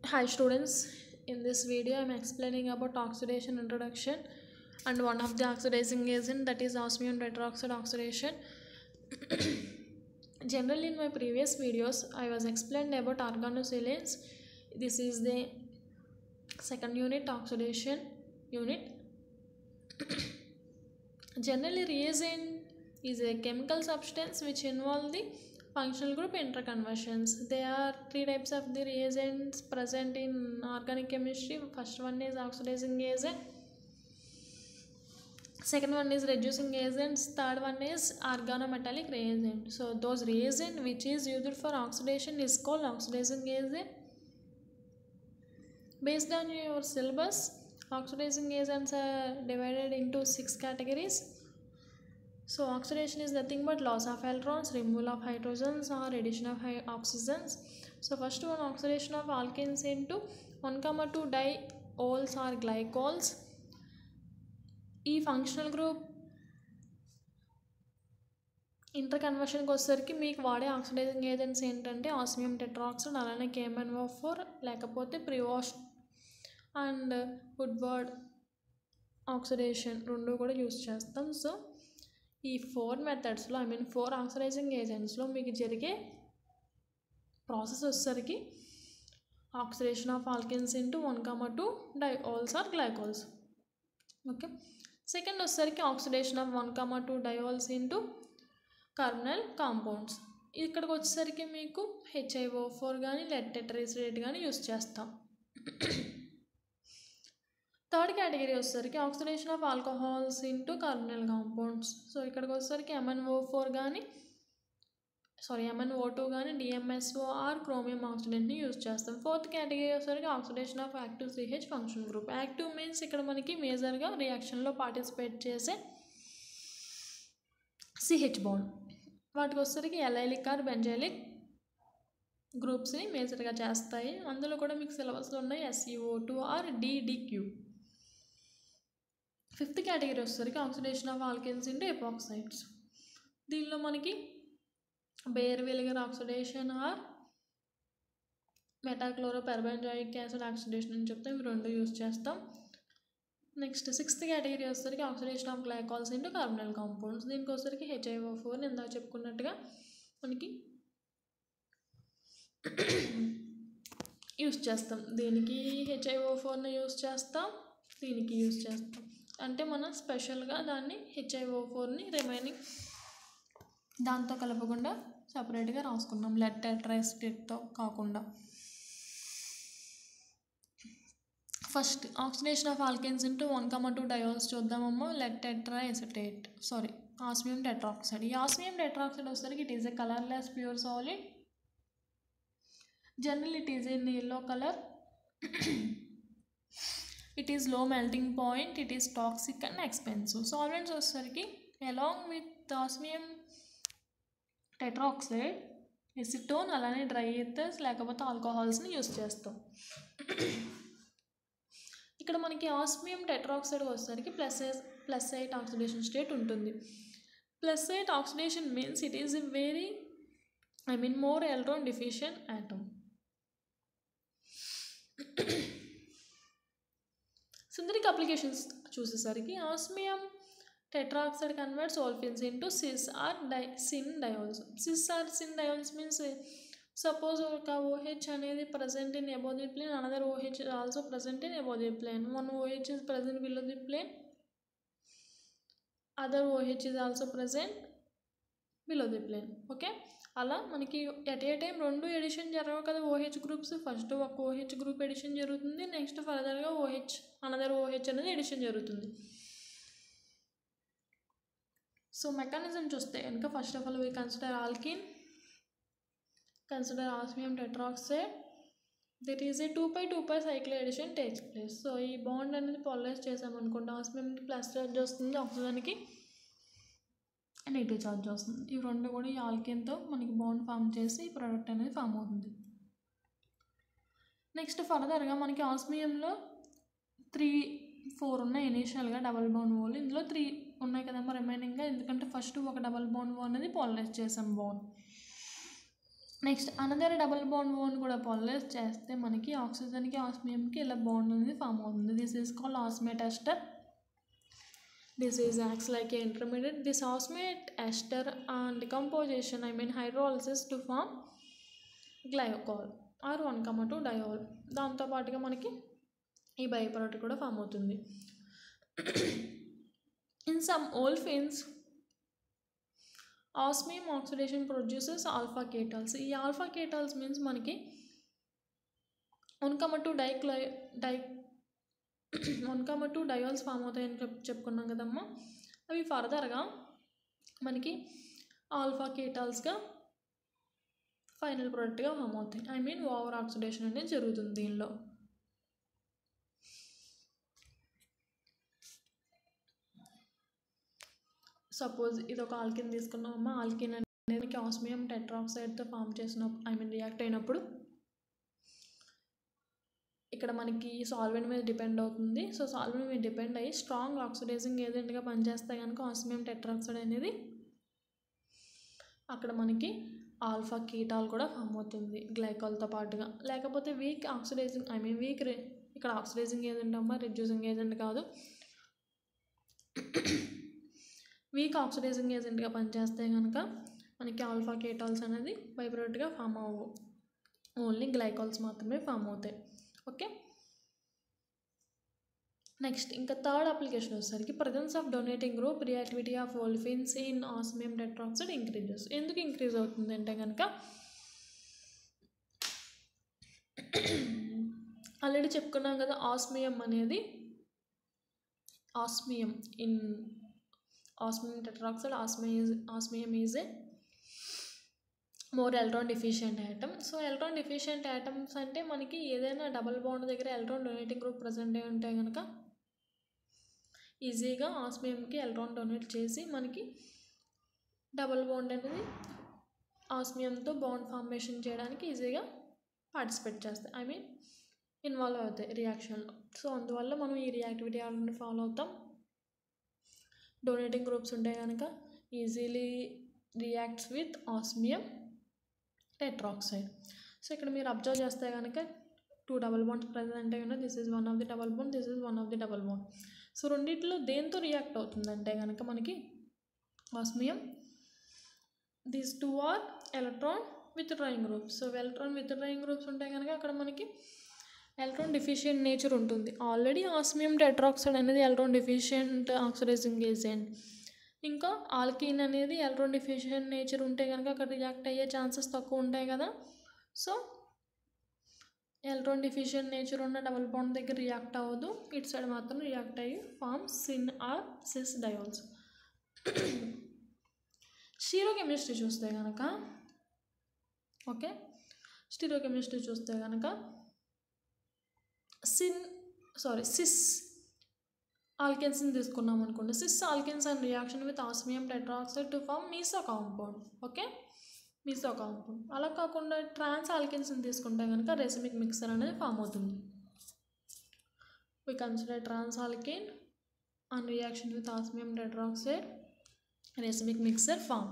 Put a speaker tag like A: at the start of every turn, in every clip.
A: Hi students, in this video I am explaining about oxidation introduction and one of the oxidizing agent that is osmium tetroxide oxidation. Generally in my previous videos I was explained about organosilanes. This is the second unit oxidation unit. Generally reagent is a chemical substance which involve the functional group interconversions. There are three types of the reagents present in organic chemistry. First one is oxidizing agent. Second one is reducing agents. Third one is organometallic reagent. So those reagent which is used for oxidation is called oxidizing agent. Based on your syllabus, oxidizing agents are divided into six categories. So oxidation is nothing but loss of electrons, removal of hydrogens or addition of hy- oxygens. So first one oxidation of alkenes into 1 comma 2 diols or glycols. ఈ functional group inter కన్వర్షన్కి వచ్చేసరికి మీకు వాడే oxidising agents ఏంటంటే osmium tetroxide అలానే KMNO four లేకపోతే Prevost and Woodward oxidation రెండు కూడా యూస్ చేస్తాం సో ఈ ఫోర్ మెథడ్స్లో ఐ మీన్ ఫోర్ ఆక్సిడైజింగ్ ఏజెంట్స్లో మీకు జరిగే ప్రాసెస్ వచ్చేసరికి oxidation of alkenes into one comma two diols or glycols okay second వచ్చేసరికి oxidation of one comma two diols into carbonyl compounds ఇక్కడికి వచ్చేసరికి మీకు హెచ్ఐఓ ఫోర్ కానీ లెడ్ టెట్రేసిడేట్ కానీ యూస్ చేస్తాం థర్డ్ కేటగిరీ వచ్చేసరికి oxidation of alcohols into carbonyl compounds so ఇక్కడికి వచ్చేసరికి ఎంఎన్ఓ ఫోర్ కానీ సారీ ఎంఎన్ఓ టూ కానీ డిఎంఎస్ఓ ఆర్ క్రోమియం ఆక్సిడెంట్ని యూజ్ చేస్తాం ఫోర్త్ కేటగిరీ వచ్చేసరికి oxidation of active CH function group active means ఇక్కడ మనకి మేజర్గా రియాక్షన్లో పార్టిసిపేట్ చేసే సిహెచ్ బాండ్ వాటికి వచ్చేసరికి ఎలైలిక్ ఆర్ బెంజైలిక్ గ్రూప్స్ని మేజర్గా చేస్తాయి అందులో కూడా మీకు సిలబస్లో ఉన్నాయి SEO two or DDQ fifth category వచ్చేసరికి oxidation of alkenes into epoxides దీనిలో మనకి Baeyer Villiger oxidation or metachloro perbenzoic acid oxidation అని చెప్తే ఇవి రెండు యూస్ చేస్తాం నెక్స్ట్ సిక్స్త్ కేటగిరీ వచ్చేసరికి oxidation of glycols into carbonyl compounds దీనికి వచ్చేసరికి హెచ్ఐఓ ఫోర్ ఇందాక చెప్పుకున్నట్టుగా మనకి యూస్ చేస్తాం దీనికి హెచ్ఐఓ ఫోర్ని యూస్ చేస్తాం దీనికి యూస్ చేస్తాం అంటే మనం స్పెషల్గా దాన్ని హెచ్ఐఓ ఫోర్ని రిమైనింగ్ దాంతో కలపకుండా సపరేట్గా రాసుకున్నాం లెడ్ టెట్రాస్టేట్తో కాకుండా first oxidation of alkenes into one comma two diols చూద్దామమ్మా lead tetra acetate sorry osmium tetroxide ఈ ఆస్మియం టెట్రాక్సైడ్ వచ్చేసరికి it is a colourless pure solid general it is in yellow colour it is low melting point it is toxic and expensive solvents వచ్చేసరికి along with osmium tetroxide acetone అలానే dry ethers లేకపోతే ఆల్కహాల్స్ని use చేస్తాం ఇక్కడ మనకి osmium tetroxide వచ్చేసరికి plus plus eight oxidation state ఉంటుంది plus eight oxidation means it is a very I mean more electron deficient atom synthetic applications చూసేసరికి osmium tetroxide converts olefins into cis or di syn diols cis or syn diols means suppose ఒక OH అనేది present in above the plane another OH also present in above the plane one OH is present below the plane other OH is also present below the plane okay అలా మనకి at A time రెండు addition జరగవు కదా OH groups first ఒక OH group addition జరుగుతుంది next ఫర్దర్గా OH another OH అనేది addition జరుగుతుంది సో మెకానిజం చూస్తే కనుక first of all we consider alkene consider osmium tetroxide that is a two pi two pi cycle addition takes place so ఈ bond అనేది polarise చేసామనుకోండి ఆస్మియంకి ప్లస్ చార్జ్ వస్తుంది ఆక్సిజన్కి negative charge వస్తుంది ఇవి రెండు కూడా ఈ ఆల్కేన్తో మనకి బాండ్ ఫామ్ చేసి ఈ ప్రోడక్ట్ అనేది ఫామ్ అవుతుంది నెక్స్ట్ ఫర్దర్గా మనకి ఆస్మియంలో త్రీ ఫోర్ ఉన్నాయి ఇనీషియల్గా డబల్ బాండ్ ఓల్ ఇందులో త్రీ ఉన్నాయి కదమ్మా రిమైనింగ్గా ఎందుకంటే ఫస్ట్ ఒక డబల్ బాండ్ ఓ అనేది పాలరైజ్ చేసాం bond next another double bond ఓన్ కూడా పాలరైజ్ చేస్తే మనకి ఆక్సిజన్కి ఆస్మియంకి ఇలా బాండ్ అనేది ఫామ్ అవుతుంది this is called osmate ester this is acts like intermediate this osmate ester and composition I mean hydrolysis to form glycol or one comma two diol దాంతోపాటుగా మనకి ఈ బై ప్రోడక్ట్ కూడా ఫామ్ అవుతుంది in some olefins osmium oxidation produces alpha ketols ఈ alpha ketols means మనకి one comma to డైక్లై డై one comma two diols form అవుతాయని చెప్ చెప్పుకున్నాం కదమ్మా అవి ఫర్దర్గా మనకి ఆల్ఫా కేటాల్స్గా ఫైనల్ ప్రోడక్ట్గా ఫామ్ అవుతాయి ఐ మీన్ ఓవర్ ఆక్సిడేషన్ అనేది జరుగుతుంది దీనిలో సపోజ్ ఇది ఒక ఆల్కిన్ తీసుకున్నామమ్మా ఆల్కిన్ అనేది ఆస్మియం టెట్రాక్సైడ్తో ఫామ్ చేసిన ఐ మీన్ రియాక్ట్ అయినప్పుడు ఇక్కడ మనకి సాల్వెంట్ మీద డిపెండ్ అవుతుంది సో సాల్వెంట్ మీద డిపెండ్ అయ్యి స్ట్రాంగ్ ఆక్సిడైజింగ్ ఏజెంట్గా పనిచేస్తే కనుక ఆస్మియం టెట్రాక్సైడ్ అనేది అక్కడ మనకి ఆల్ఫా కీటాల్ కూడా ఫామ్ అవుతుంది గ్లైకాల్తో పాటుగా లేకపోతే weak oxidizing I mean weak ఇక్కడ ఆక్సిడైజింగ్ ఏజెంట్ అమ్మా రిడ్యూసింగ్ ఏజెంట్ కాదు వీక్ ఆక్సిడైజింగ్ ఏజెంట్గా పనిచేస్తే కనుక మనకి ఆల్ఫా కేటాల్స్ అనేది బైప్రోడక్ట్గా ఫామ్ అవ్వవు ఓన్లీ గ్లైకాల్స్ మాత్రమే ఫామ్ అవుతాయి ఓకే నెక్స్ట్ ఇంకా థర్డ్ అప్లికేషన్ వచ్చేసరికి presence of donating group reactivity of olefins in osmium tetroxide increases ఎందుకు ఇంక్రీజ్ అవుతుంది అంటే కనుక ఆల్రెడీ చెప్పుకున్నాం కదా ఆస్మియం అనేది osmium in osmium tetroxide osmium osmium is a more electron deficient item so electron deficient items అంటే మనకి ఏదైనా డబుల్ బాండ్ దగ్గర ఎలక్ట్రాన్ డొనేటింగ్ గ్రూప్ ప్రజెంట్ అయి ఉంటే కనుక ఈజీగా ఆస్మియంకి ఎలక్ట్రాన్ డొనేట్ చేసి మనకి డబుల్ బాండ్ అనేది ఆస్మియంతో బాండ్ ఫార్మేషన్ చేయడానికి ఈజీగా పార్టిసిపేట్ చేస్తాయి ఐ మీన్ ఇన్వాల్వ్ అవుతాయి రియాక్షన్లో సో అందువల్ల మనం ఈ రియాక్టివిటీ ఆర్డర్ని ఫాలో అవుతాం డొనేటింగ్ గ్రూప్స్ ఉంటే కనుక easily reacts with osmium tetroxide so ఇక్కడ మీరు అబ్జర్వ్ చేస్తే కనుక టూ డబల్ బాండ్స్ ప్రజెంట్ అయి ఉన్నాయి this is one of the double bond this is one of the double bond so రెండిట్లో దేంతో రియాక్ట్ అవుతుందంటే కనుక మనకి osmium these two are electron withdrawing groups so electron withdrawing groups ఉంటాయి కనుక అక్కడ మనకి ఎలక్ట్రాన్ డిఫిషియంట్ నేచర్ ఉంటుంది ఆల్రెడీ ఆస్మియం టెట్రాక్సైడ్ అనేది ఎలక్ట్రాన్ డిఫిషియంట్ ఆక్సిడైజింగ్ ఏజెంట్ ఇంకా ఆల్కీన్ అనేది ఎలక్ట్రాన్ డిఫిషియంట్ నేచర్ ఉంటే కనుక అక్కడ రియాక్ట్ అయ్యే ఛాన్సెస్ తక్కువ ఉంటాయి కదా సో ఎలక్ట్రాన్ డిఫిషియంట్ నేచర్ ఉన్న డబుల్ బాండ్ దగ్గర రియాక్ట్ అవ్వదు ఇటు సైడ్ మాత్రం రియాక్ట్ అయ్యి form syn or cis diols stereochemistry చూస్తే కనుక ఓకే స్టీరో కెమిస్ట్రీ చూస్తే కనుక సిన్ సారీ సిస్ ఆల్కెన్స్ని తీసుకున్నాం అనుకోండి cis alkenes and reaction with osmium tetroxide to form meso compound okay meso compound అలా కాకుండా ట్రాన్స్ ఆల్కెన్స్ని తీసుకుంటే కనుక రెసిమిక్ మిక్సర్ అనేది ఫామ్ అవుతుంది we consider trans alkene and reaction with osmium tetroxide racemic mixture form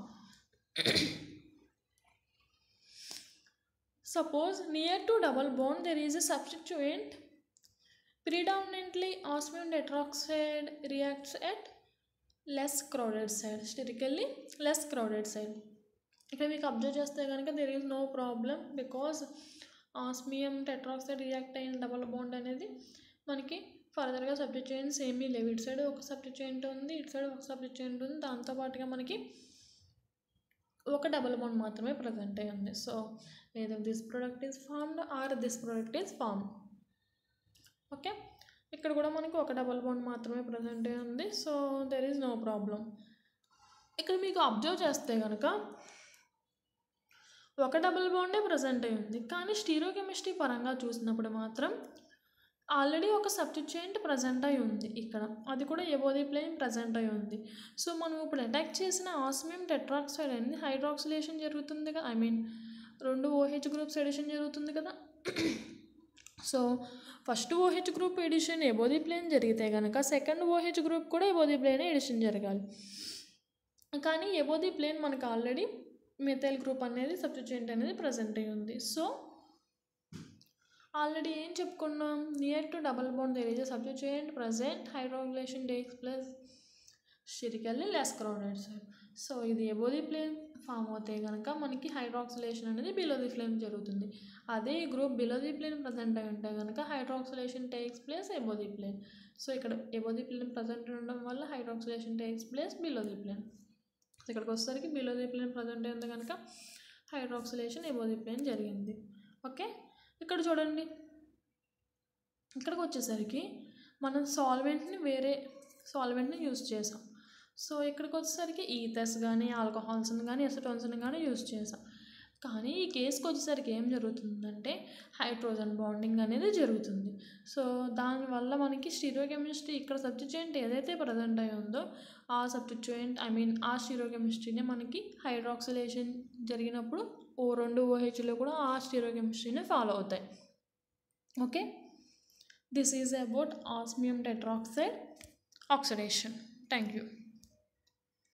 A: Suppose near to double bond there is a substituent. Predominantly osmium tetroxide reacts at less crowded side, sterically less crowded side. ఇక్కడ మీకు observe చేస్తే కనుక there is no problem because osmium tetroxide react అయిన double bond అనేది మనకి ఫర్దర్గా substituents ఏమీ లేవు ఇటు సైడ్ ఒక సబ్స్టిట్యూయెంట్ ఉంది ఇటు సైడ్ ఒక సబ్స్టిట్యూయెంట్ ఉంది దాంతోపాటుగా మనకి ఒక డబల్ బాండ్ మాత్రమే ప్రజెంట్ అయి ఉంది సో ఏదో this product is formed or this product is formed okay ఇక్కడ కూడా మనకి ఒక డబల్ బాండ్ మాత్రమే ప్రజెంట్ అయి ఉంది so there is no problem ఇక్కడ మీకు అబ్జర్వ్ చేస్తే కనుక ఒక డబుల్ బాండే ప్రజెంట్ అయి ఉంది కానీ స్టీరోకెమిస్ట్రీ పరంగా చూసినప్పుడు మాత్రం ఆల్రెడీ ఒక సబ్స్టిట్యూయెంట్ ప్రజెంట్ అయి ఉంది ఇక్కడ అది కూడా ఎబోది ప్లేన్ ప్రజెంట్ అయి ఉంది సో మనం ఇప్పుడు అటాక్ చేసిన ఆస్మియం టెట్రాక్సైడ్ అనేది హైడ్రాక్సిలేషన్ జరుగుతుంది కదా ఐ మీన్ రెండు ఓహెచ్ గ్రూప్స్ ఎడిషన్ జరుగుతుంది కదా so first OH group addition above the plane జరిగితే కనుక సెకండ్ ఓహెచ్ గ్రూప్ కూడా ఎబోది ప్లేన్ ఎడిషన్ జరగాలి కానీ ఎబోది ప్లేన్ మనకు ఆల్రెడీ మెథైల్ గ్రూప్ అనేది సబ్స్టిట్యూయెంట్ అనేది ప్రజెంట్ అయి ఉంది సో ఆల్రెడీ ఏం చెప్పుకున్నాం near to double bond there is substituent present hydroxylation takes place sterically less crowded sir so ఇది ఎబోది ప్లేన్ ఫామ్ అవుతే కనుక మనకి హైడ్రాక్సిలేషన్ అనేది బిలో ది ఫ్లేమ్ జరుగుతుంది అదే ఈ group below the plane present అయి ఉంటే కనుక hydroxylation takes place above the plane so ఇక్కడ ఎబో ది ప్లేన్ ప్రజెంట్ ఉండడం వల్ల hydroxylation takes place below the plane ఇక్కడికి వచ్చేసరికి బిలో ది ప్లేన్ ప్రజెంట్ అయింది కనుక హైడ్రాక్సిలేషన్ ఎబో ది ప్లేన్ జరిగింది ఓకే ఇక్కడ చూడండి ఇక్కడికి వచ్చేసరికి మనం సాల్వెంట్ని వేరే సాల్వెంట్ని యూస్ చేసాం సో ఇక్కడికి వచ్చేసరికి ఈథర్స్ కానీ ఆల్కహాల్స్ని కానీ ఎసటోన్స్ని కానీ యూస్ చేసాం కానీ ఈ కేసుకి వచ్చేసరికి ఏం జరుగుతుందంటే హైడ్రోజన్ బాండింగ్ అనేది జరుగుతుంది సో దానివల్ల మనకి స్టీరియోకెమిస్ట్రీ ఇక్కడ సబ్స్టిట్యూయెంట్ ఏదైతే ప్రజెంట్ అయి ఉందో ఆ సబ్స్టిట్యూయెంట్ ఐ మీన్ ఆ స్టీరియోకెమిస్ట్రీనే మనకి హైడ్రాక్సిలేషన్ జరిగినప్పుడు ఓ రెండు ఓహెచ్లో కూడా ఆ స్టీరియోకెమిస్ట్రీనే ఫాలో అవుతాయి okay this is about osmium tetroxide oxidation thank you